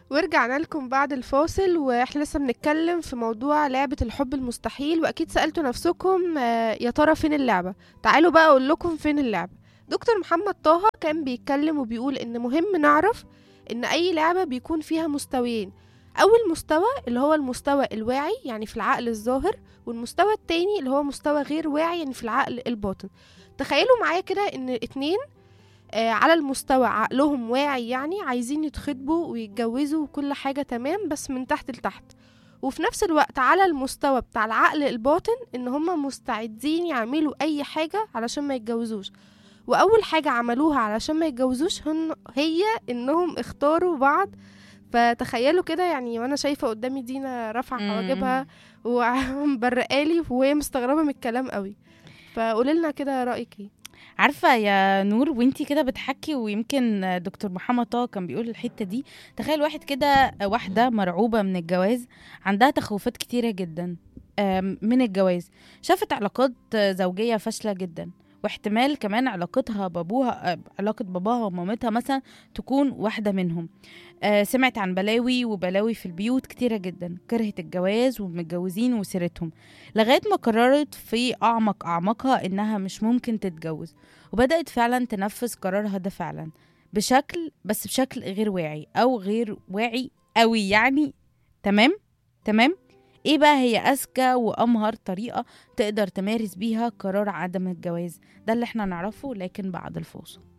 ورجعنا لكم بعد الفاصل واحنا لسه بنتكلم في موضوع لعبة الحب المستحيل واكيد سألتوا نفسكم آه، يا ترى فين اللعبة تعالوا بقى اقول لكم فين اللعبة دكتور محمد طه كان بيتكلم وبيقول ان مهم نعرف ان اي لعبة بيكون فيها مستويين اول مستوى اللي هو المستوى الواعي يعني في العقل الظاهر والمستوى التاني اللي هو مستوى غير واعي يعني في العقل الباطن تخيلوا معايا كده ان اتنين آه، على المستوى عقلهم واعي يعني عايزين يتخطبوا ويتجوزوا وكل حاجة تمام بس من تحت لتحت وفي نفس الوقت على المستوى بتاع العقل الباطن ان هما مستعدين يعملوا اي حاجة علشان ما يتجوزوش واول حاجة عملوها علشان ما يتجوزوش هن هي انهم اختاروا بعض فتخيلوا كده يعني وانا شايفة قدامي دينا رافعة مم. حواجبها ومبرقالي وهي مستغربة من الكلام قوي فقوليلنا كده رأيك ايه عارفه يا نور وانتي كده بتحكي ويمكن دكتور محمد طه كان بيقول الحته دي تخيل واحد كده واحده مرعوبه من الجواز عندها تخوفات كتيره جدا آم، من الجواز شافت علاقات زوجيه فاشله جدا واحتمال كمان علاقتها بابوها آه، علاقة باباها ومامتها مثلا تكون واحدة منهم آه، سمعت عن بلاوي وبلاوي في البيوت كتيرة جدا كرهت الجواز والمتجوزين وسيرتهم لغاية ما قررت في أعمق أعمقها إنها مش ممكن تتجوز وبدأت فعلا تنفذ قرارها ده فعلا بشكل بس بشكل غير واعي أو غير واعي قوي يعني تمام تمام ايه بقى هي اذكى وامهر طريقه تقدر تمارس بيها قرار عدم الجواز ده اللي احنا نعرفه لكن بعد الفاصل